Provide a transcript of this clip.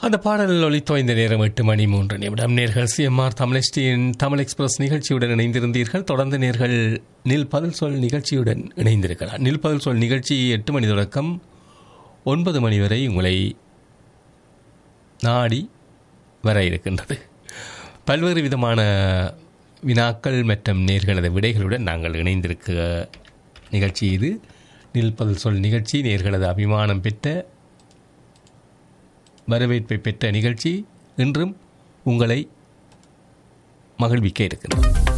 அந்த பாடல் ஒலித்தோய்ந்த நேரம் எட்டு மணி மூன்று நிமிடம் நேர்கள் சிஎம்ஆர் தமிழஸ்டியின் தமிழ் எக்ஸ்பிரஸ் நிகழ்ச்சியுடன் இணைந்திருந்தீர்கள் தொடர்ந்து நேர்கள் நில் பதில் சொல் நிகழ்ச்சியுடன் இணைந்திருக்கலாம் நில் பதில் சொல் நிகழ்ச்சி எட்டு மணி தொடக்கம் ஒன்பது மணி வரை உங்களை நாடி வர இருக்கின்றது பல்வேறு விதமான வினாக்கள் மற்றும் நேர்களது விடைகளுடன் நாங்கள் இணைந்திருக்க நிகழ்ச்சி இது நில்பதில் சொல் நிகழ்ச்சி நேர்களது அபிமானம் பெற்ற வரவேற்பை பெற்ற நிகழ்ச்சி இன்றும் உங்களை மகிழ்விக்க இருக்கின்றது